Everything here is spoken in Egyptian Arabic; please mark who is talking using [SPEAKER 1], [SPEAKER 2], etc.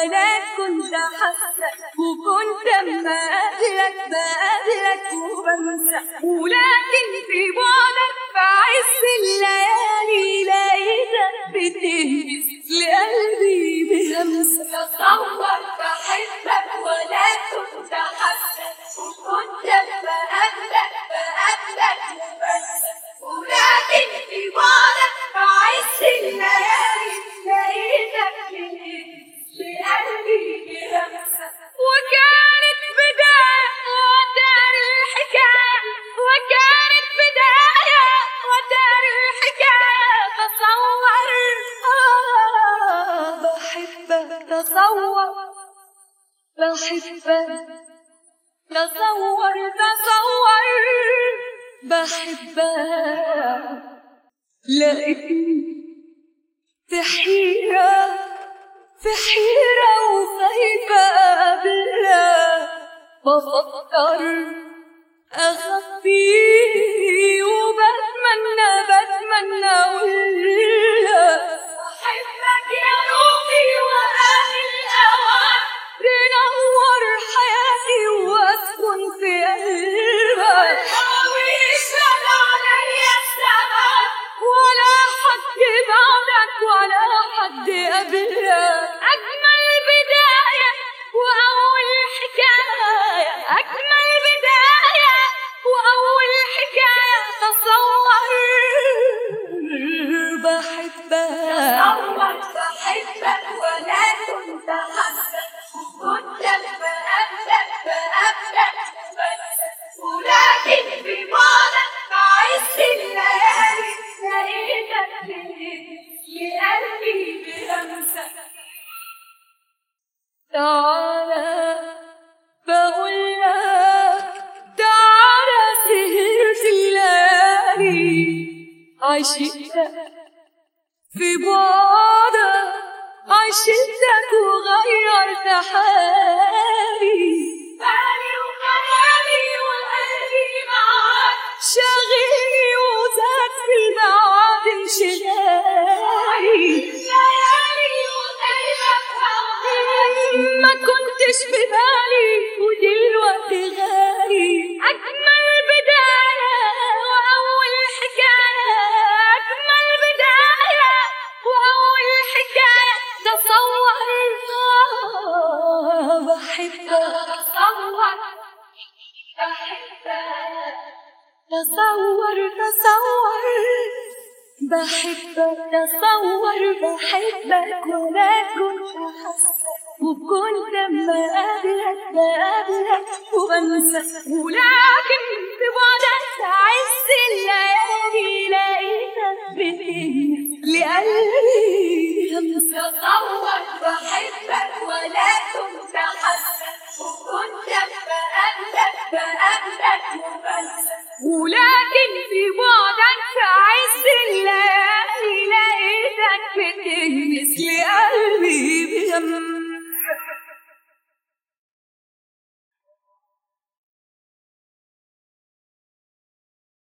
[SPEAKER 1] ولا كنت حاسة وكنت اما اقابلك بقابلك وبنسى ولكن في بعدك في عز الليالي لقيتك بتهمس لقلبي بهمسة تصور بحبك ولا كنت حاسة وكنت اما اقابلك بقابلك وبنسى ولكن في بعدك في عز الليالي لقيتك بتهمس لقلبي بهمسة وكانت بداية ودار الحكاية وكانت بداية ودار الحكاية تصور آه بحبك تصور بحبك تصور تصور بحبك لقيتني في حيرة في حيرة وخايفة قبلها بفكر أخبيه وبتمنى بتمنى أقولها أحبك يا روحي وأهل الأوان تنور حياتي وأسكن في قلبك حاول اشتغل عليا الزمان ولا حد بعدك ولا حد قبلك أجمل بداية وأول حكاية أجمل بداية وأول حكاية تصور بحبك تصور بحبك ولا كنت حاسة كنت بقابلك بقابلك بس ولكن في بعدك في عز الليالي لقيتك لقلبي بلمسة تعالى بقول لك تعالى سهرت الليالي عشقتك في بعدك عشقتك وغيرت حالي بالي وخيالي وقلبي معاك شاغلني وزاد في الميعاد انشغالي ليالي وقلبك ما كنتش في بالي ودلوقتي غالي أجمل بداية وأول حكاية أجمل بداية وأول حكاية تصور آه، بحبك تصور بحبك تصور تصور بحبك تصور بحبك ولا كنت حاسة وكنت اما اقابلك بقابلك وبنسى ولكن في بعدك عز الليالي لقيتك بتهمس لقلبي همسة تصور بحبك